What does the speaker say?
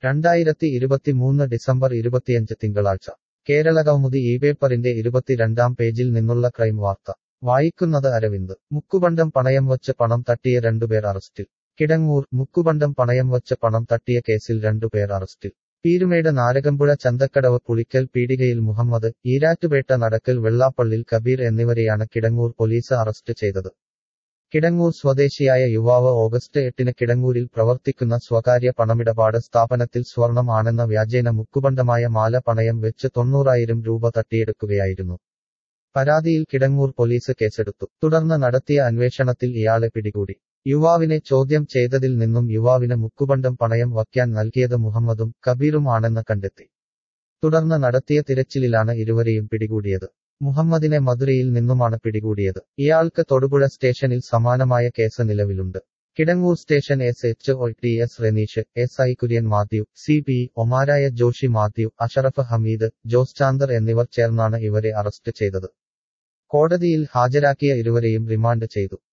രണ്ടായിരത്തി ഇരുപത്തിമൂന്ന് ഡിസംബർ ഇരുപത്തിയഞ്ച് തിങ്കളാഴ്ച കേരള കൗമുദി ഈ പേപ്പറിന്റെ ഇരുപത്തിരണ്ടാം പേജിൽ നിന്നുള്ള ക്രൈം വാർത്ത വായിക്കുന്നത് അരവിന്ദ് മുക്കുബണ്ടം പണയം വച്ച് പണം തട്ടിയ രണ്ടുപേർ അറസ്റ്റിൽ കിടങ്ങൂർ മുക്കുബണ്ടം പണയം വച്ച് പണം തട്ടിയ കേസിൽ രണ്ടുപേർ അറസ്റ്റിൽ പീരുമേട് നാരകമ്പുഴ ചന്തക്കടവ് പുളിക്കൽ പീടികയിൽ മുഹമ്മദ് ഈരാറ്റുപേട്ട നടക്കൽ വെള്ളാപ്പള്ളിൽ കബീർ എന്നിവരെയാണ് കിടങ്ങൂർ പോലീസ് അറസ്റ്റ് ചെയ്തത് കിടങ്ങൂർ സ്വദേശിയായ യുവാവ് ഓഗസ്റ്റ് എട്ടിന് കിടങ്ങൂരിൽ പ്രവർത്തിക്കുന്ന സ്വകാര്യ പണമിടപാട് സ്ഥാപനത്തിൽ സ്വർണം ആണെന്ന വ്യാജേന മുക്കുബണ്ടമായ മാല പണയം വെച്ച് തൊണ്ണൂറായിരം രൂപ തട്ടിയെടുക്കുകയായിരുന്നു പരാതിയിൽ കിടങ്ങൂർ പോലീസ് കേസെടുത്തു തുടർന്ന് നടത്തിയ അന്വേഷണത്തിൽ ഇയാളെ പിടികൂടി യുവാവിനെ ചോദ്യം ചെയ്തതിൽ നിന്നും യുവാവിന് മുക്കുബണ്ടം പണയം വയ്ക്കാൻ നൽകിയത് മുഹമ്മദും കബീറും ആണെന്ന് കണ്ടെത്തി തുടർന്ന് നടത്തിയ തിരച്ചിലിലാണ് ഇരുവരെയും പിടികൂടിയത് മുഹമ്മദിനെ മധുരയിൽ നിന്നുമാണ് പിടികൂടിയത് ഇയാൾക്ക് തൊടുപുഴ സ്റ്റേഷനിൽ സമാനമായ കേസ് നിലവിലുണ്ട് Kidangoor station S H O T S Renish S I Kurian Mathew C P ഒമാരായ ജോഷി മാത്യു അഷറഫ് ഹമീദ് ജോസ് ചാന്ദർ എന്നിവർ ചേർന്നാണ് ഇവരെ അറസ്റ്റ് ചെയ്തത് കോടതിയിൽ ഹാജരാക്കിയ ഇരുവരെയും റിമാൻഡ് ചെയ്തു